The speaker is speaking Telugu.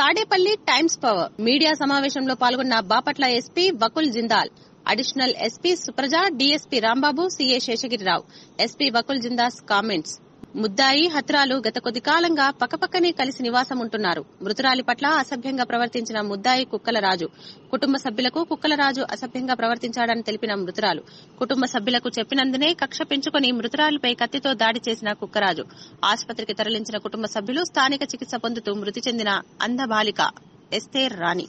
తాడేపల్లి టైమ్స్ పవర్ మీడియా సమావేశంలో పాల్గొన్న Bapatla SP Vakul Jindal additional SP Supraja DSP Rambabu CA Seshagirirao SP Vakul Jindal comments ముద్దాయి హత్రాలు గత కొద్ది కాలంగా పక్కపక్కనే కలిసి నివాసం ఉంటున్నారు మృతురాలి పట్ల అసభ్యంగా ప్రవర్తించిన ముద్దాయి కుక్కల రాజు కుటుంబ సభ్యులకు కుక్కల రాజు అసభ్యంగా ప్రవర్తించాడని తెలిపిన మృతురాలు కుటుంబ సభ్యులకు చెప్పినందునే కక్ష పెంచుకుని మృతురాలిపై కత్తితో దాడి చేసిన కుక్కరాజు ఆసుపత్రికి తరలించిన కుటుంబ సభ్యులు స్థానిక చికిత్స పొందుతూ మృతి చెందిన అంధ బాలిక ఎస్తేర్ రాణి